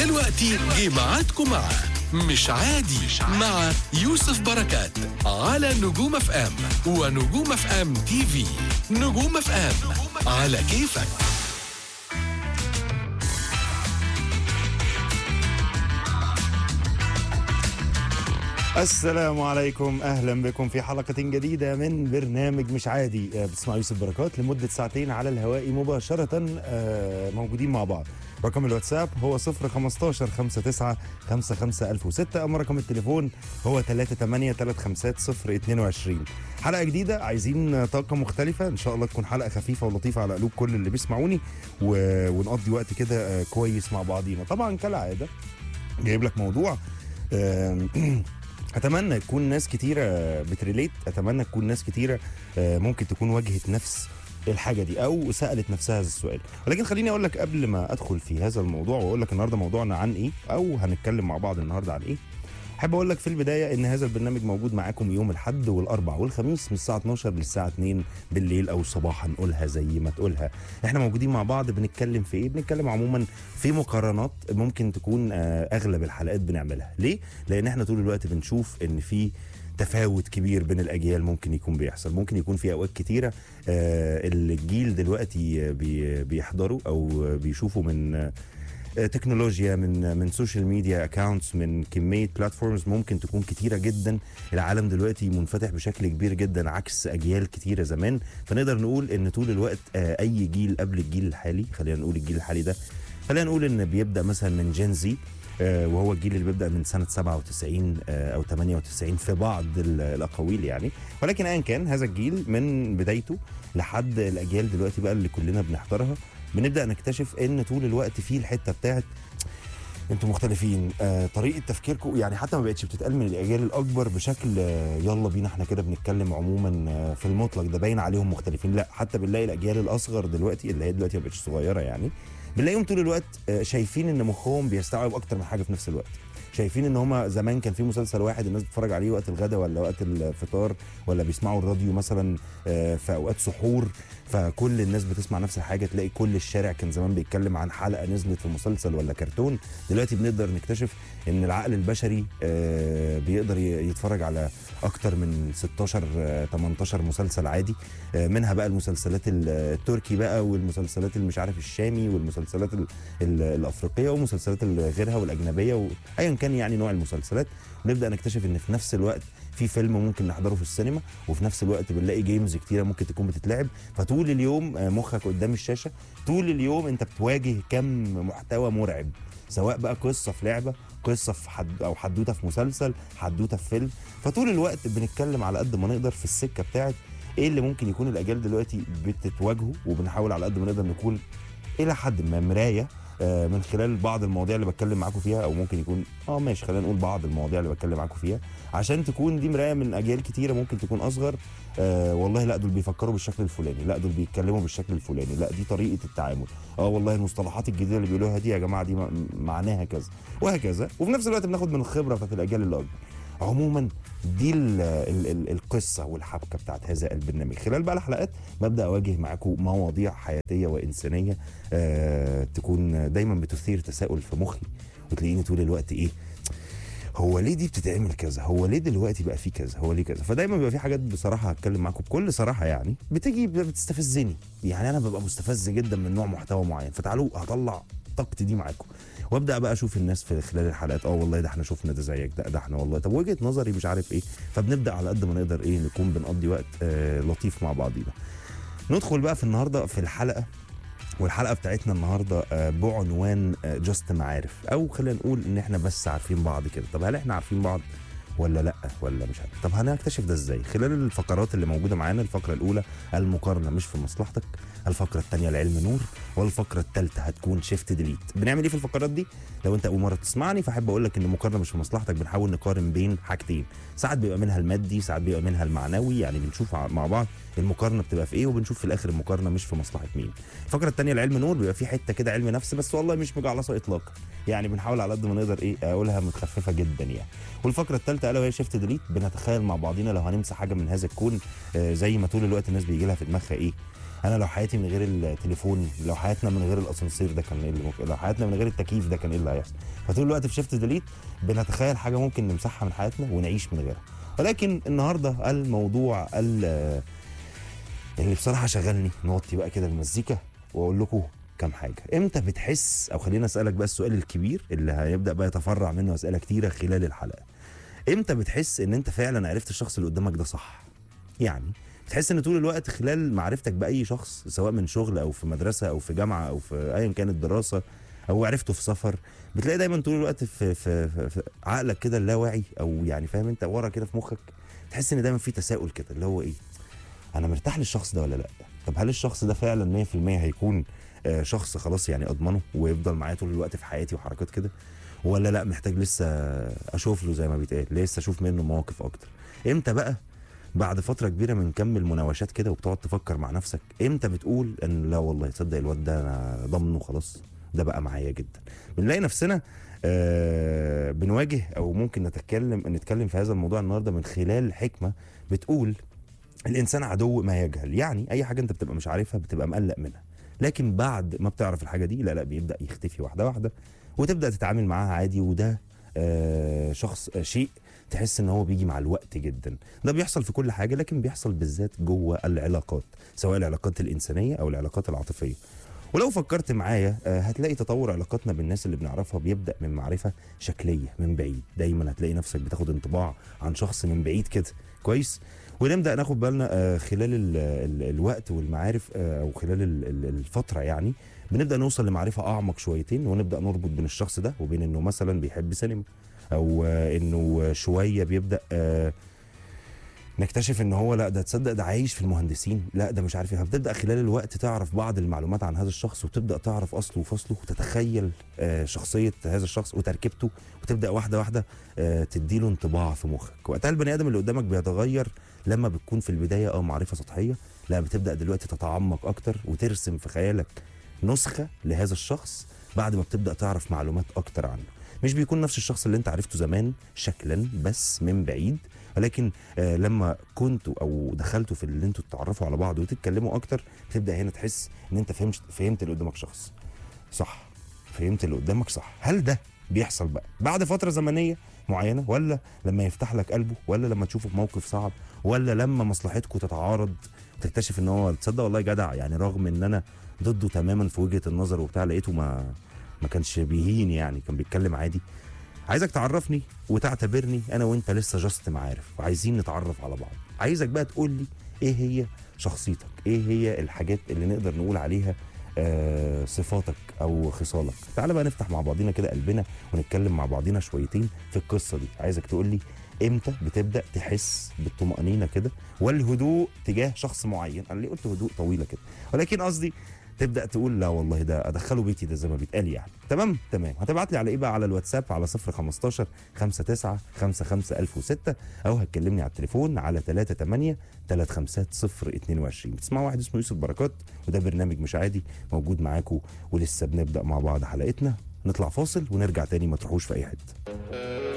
دلوقتي جه ميعادكم مع مش عادي مع يوسف بركات على نجوم اف ام ونجوم اف ام تي في نجوم اف ام على كيفك السلام عليكم اهلا بكم في حلقه جديده من برنامج مش عادي آه، بتسمع يوسف بركات لمده ساعتين على الهواء مباشره آه، موجودين مع بعض رقم الواتساب هو 015 59 55006 اما رقم التليفون هو 38 350 022 حلقه جديده عايزين طاقه مختلفه ان شاء الله تكون حلقه خفيفه ولطيفه على قلوب كل اللي بيسمعوني و... ونقضي وقت كده آه، كويس مع بعضينا طبعا كالعاده جايب لك موضوع آم، اتمنى يكون ناس كتيره بتريليت اتمنى تكون ناس كتيره آه، ممكن تكون واجهت نفس الحاجه دي او سالت نفسها هذا السؤال ولكن خليني اقول لك قبل ما ادخل في هذا الموضوع واقول لك النهارده موضوعنا عن ايه او هنتكلم مع بعض النهارده عن ايه احب اقول لك في البدايه ان هذا البرنامج موجود معاكم يوم الاحد والاربع والخميس من الساعه 12 للساعه 2 بالليل او صباحا قولها زي ما تقولها احنا موجودين مع بعض بنتكلم في ايه بنتكلم عموما في مقارنات ممكن تكون آه، اغلب الحلقات بنعملها ليه لان احنا طول الوقت بنشوف ان في تفاوت كبير بين الاجيال ممكن يكون بيحصل ممكن يكون في اوقات كتيره آه، الجيل دلوقتي آه، بي- بيحضروا او آه، بيشوفوا من آه، آه، تكنولوجيا من من سوشيال ميديا اكاونتس من كميه بلاتفورمز ممكن تكون كتيره جدا العالم دلوقتي منفتح بشكل كبير جدا عكس اجيال كتيره زمان فنقدر نقول ان طول الوقت آه، اي جيل قبل الجيل الحالي خلينا نقول الجيل الحالي ده خلينا نقول ان بيبدا مثلا من جين زي آه، وهو الجيل اللي بيبدا من سنه 97 آه، او 98 في بعض ال- الاقاويل يعني ولكن ايا كان هذا الجيل من بدايته لحد الاجيال دلوقتي بقى اللي كلنا بنحضرها بنبدا نكتشف ان طول الوقت في الحته بتاعت انتوا مختلفين آه طريقه تفكيركم يعني حتى ما بقتش بتتقال من الاجيال الاكبر بشكل آه يلا بينا احنا كده بنتكلم عموما آه في المطلق ده باين عليهم مختلفين لا حتى بنلاقي الاجيال الاصغر دلوقتي اللي هي دلوقتي ما بقتش صغيره يعني بنلاقيهم طول الوقت آه شايفين ان مخهم بيستوعب اكتر من حاجه في نفس الوقت شايفين ان هما زمان كان في مسلسل واحد الناس بتتفرج عليه وقت الغداء ولا وقت الفطار ولا بيسمعوا الراديو مثلا آه، في اوقات سحور فكل الناس بتسمع نفس الحاجه تلاقي كل الشارع كان زمان بيتكلم عن حلقه نزلت في مسلسل ولا كرتون دلوقتي بنقدر نكتشف ان العقل البشري آه، بيقدر ي- يتفرج على اكتر من 16 آه، 18 مسلسل عادي آه، منها بقى المسلسلات ال- التركي بقى والمسلسلات اللي مش عارف الشامي والمسلسلات ال- ال- الافريقيه والمسلسلات اللي غيرها والاجنبيه وايا كان يعني نوع المسلسلات نبدا نكتشف ان في نفس الوقت في فيلم ممكن نحضره في السينما وفي نفس الوقت بنلاقي جيمز كتيره ممكن تكون بتتلعب فطول اليوم آه، مخك قدام الشاشه طول اليوم انت بتواجه كم محتوى مرعب سواء بقى قصه في لعبه قصه في حد او حدوته في مسلسل حدوته في فيلم فطول الوقت بنتكلم على قد ما نقدر في السكه بتاعت ايه اللي ممكن يكون الاجيال دلوقتي بتتواجهه وبنحاول على قد ما نقدر نكون الى حد ما مرايه آه، من خلال بعض المواضيع اللي بتكلم معاكم فيها او ممكن يكون اه ماشي خلينا نقول بعض المواضيع اللي بتكلم معاكم فيها عشان تكون دي مرايه من اجيال كتيره ممكن تكون اصغر آه والله لا دول بيفكروا بالشكل الفلاني لا دول بيتكلموا بالشكل الفلاني لا دي طريقه التعامل اه والله المصطلحات الجديده اللي بيقولوها دي يا جماعه دي م- معناها كذا وهكذا وفي نفس الوقت بناخد من الخبره بتاعت الاجيال اللي اكبر عموما دي ال ال ال القصه والحبكه بتاعت هذا البرنامج خلال بقى الحلقات ببدا اواجه معاكم مواضيع حياتيه وانسانيه آه تكون دايما بتثير تساؤل في مخي وتلاقيني طول الوقت ايه هو ليه دي بتتعمل كذا هو ليه دلوقتي بقى في كذا هو ليه كذا فدايما بيبقى في حاجات بصراحه هتكلم معاكم بكل صراحه يعني بتيجي بتستفزني يعني انا ببقى مستفز جدا من نوع محتوى معين فتعالوا هطلع طاقتي دي معاكم وابدا بقى اشوف الناس في خلال الحلقات اه والله ده احنا شفنا ده زيك ده ده احنا والله طب وجهه نظري مش عارف ايه فبنبدا على قد ما نقدر ايه نكون بنقضي وقت آه لطيف مع بعضينا ندخل بقى في النهارده في الحلقه والحلقه بتاعتنا النهارده آه، بعنوان جاست معارف او خلينا نقول ان احنا بس عارفين بعض كده طب هل احنا عارفين بعض ولا لا ولا مش عارف طب هنكتشف ده ازاي خلال الفقرات اللي موجوده معانا الفقره الاولى المقارنه مش في مصلحتك الفقره الثانيه العلم نور والفقره الثالثه هتكون شيفت ديليت بنعمل ايه في الفقرات دي لو انت اول مره تسمعني فاحب اقول لك ان المقارنه مش في مصلحتك بنحاول نقارن بين حاجتين ساعات بيبقى منها المادي ساعات بيبقى منها المعنوي يعني بنشوف ع- مع بعض المقارنه بتبقى في ايه وبنشوف في الاخر المقارنه مش في مصلحه مين الفقره الثانيه العلم نور بيبقى في حته كده علم نفس بس والله مش مجعلصه اطلاقا يعني بنحاول على قد ما نقدر ايه اقولها متخففه جدا يعني والفقره الثالثه الا وهي شيفت ديليت بنتخيل مع بعضينا لو هنمسح حاجه من هذا الكون آه، زي ما طول الوقت الناس بيجي لها في دماغها ايه انا لو حياتي من غير التليفون لو حياتنا من غير الاسانسير ده كان ايه اللي ممكن لو حياتنا من غير التكييف ده كان ايه اللي هيحصل فطول الوقت في شيفت ديليت بنتخيل حاجه ممكن نمسحها من حياتنا ونعيش من غيرها ولكن النهارده الموضوع ال- اللي بصراحه شغلني نوطي بقى كده المزيكا واقول لكم كام حاجه امتى بتحس او خلينا اسالك بقى السؤال الكبير اللي هيبدا بقى يتفرع منه اسئله كتيره خلال الحلقه امتى بتحس ان انت فعلا عرفت الشخص اللي قدامك ده صح يعني بتحس ان طول الوقت خلال معرفتك باي شخص سواء من شغل او في مدرسه او في جامعه او في ايا كانت دراسه او عرفته في سفر بتلاقي دايما طول الوقت في, في, في, في عقلك كده اللاواعي او يعني فاهم انت ورا كده في مخك تحس ان دايما في تساؤل كده اللي هو ايه انا مرتاح للشخص ده ولا لا طب هل الشخص ده فعلا 100% هيكون آه، شخص خلاص يعني اضمنه ويفضل معايا طول الوقت في حياتي وحركات كده ولا لا محتاج لسه اشوف له زي ما بيتقال لسه اشوف منه مواقف اكتر امتى بقى بعد فتره كبيره من كم المناوشات كده وبتقعد تفكر مع نفسك امتى بتقول ان لا والله تصدق الواد ده انا ضامنه خلاص ده بقى معايا جدا بنلاقي نفسنا آه بنواجه او ممكن نتكلم نتكلم في هذا الموضوع النهارده من خلال حكمه بتقول الانسان عدو ما يجهل يعني اي حاجه انت بتبقى مش عارفها بتبقى مقلق منها لكن بعد ما بتعرف الحاجه دي لا لا بيبدا يختفي واحده واحده وتبدا تتعامل معاها عادي وده آه شخص آه شيء تحس ان هو بيجي مع الوقت جدا ده بيحصل في كل حاجه لكن بيحصل بالذات جوه العلاقات سواء العلاقات الانسانيه او العلاقات العاطفيه ولو فكرت معايا آه، هتلاقي تطور علاقاتنا بالناس اللي بنعرفها بيبدا من معرفه شكليه من بعيد دايما هتلاقي نفسك بتاخد انطباع عن شخص من بعيد كده كويس ونبدا ناخد بالنا آه، خلال ال ال الوقت والمعارف آه، او خلال ال- ال- الفتره يعني بنبدا نوصل لمعرفه اعمق شويتين ونبدا نربط بين الشخص ده وبين انه مثلا بيحب سينما او آه، انه شويه بيبدا آه، نكتشف ان هو لا ده تصدق ده عايش في المهندسين لا ده مش عارف ايه فبتبدا خلال الوقت تعرف بعض المعلومات عن هذا الشخص وتبدا تعرف اصله وفصله وتتخيل آه، شخصيه هذا الشخص وتركيبته وتبدا واحده واحده آه، تديله انطباع في مخك وقتها البني ادم اللي قدامك بيتغير لما بتكون في البدايه اه معرفه سطحيه لا بتبدا دلوقتي تتعمق اكتر وترسم في خيالك نسخه لهذا الشخص بعد ما بتبدا تعرف معلومات اكتر عنه مش بيكون نفس الشخص اللي انت عرفته زمان شكلا بس من بعيد ولكن آه لما كنتوا او دخلتوا في اللي انتوا تتعرفوا على بعض وتتكلموا اكتر تبدا هنا تحس ان انت فهمت فهمت اللي قدامك شخص صح فهمت اللي قدامك صح هل ده بيحصل بقى بعد فتره زمنيه معينه ولا لما يفتح لك قلبه ولا لما تشوفه في موقف صعب ولا لما مصلحتكم تتعارض وتكتشف ان هو تصدق والله جدع يعني رغم ان انا ضده تماما في وجهه النظر وبتاع لقيته ما ما كانش بيهين يعني كان بيتكلم عادي عايزك تعرفني وتعتبرني انا وانت لسه جاست معارف وعايزين نتعرف على بعض عايزك بقى تقول لي ايه هي شخصيتك ايه هي الحاجات اللي نقدر نقول عليها آه صفاتك او خصالك تعال بقى نفتح مع بعضينا كده قلبنا ونتكلم مع بعضينا شويتين في القصه دي عايزك تقول لي امتى بتبدا تحس بالطمانينه كده والهدوء تجاه شخص معين انا ليه قلت هدوء طويله كده ولكن قصدي تبدا تقول لا والله ده ادخله بيتي ده زي ما بيتقال يعني تمام تمام هتبعت لي على ايه بقى على الواتساب على 015 59 55 1006 او هتكلمني على التليفون على 38 350 022 بتسمعوا واحد اسمه يوسف بركات وده برنامج مش عادي موجود معاكم ولسه بنبدا مع بعض حلقتنا نطلع فاصل ونرجع تاني ما تروحوش في اي حته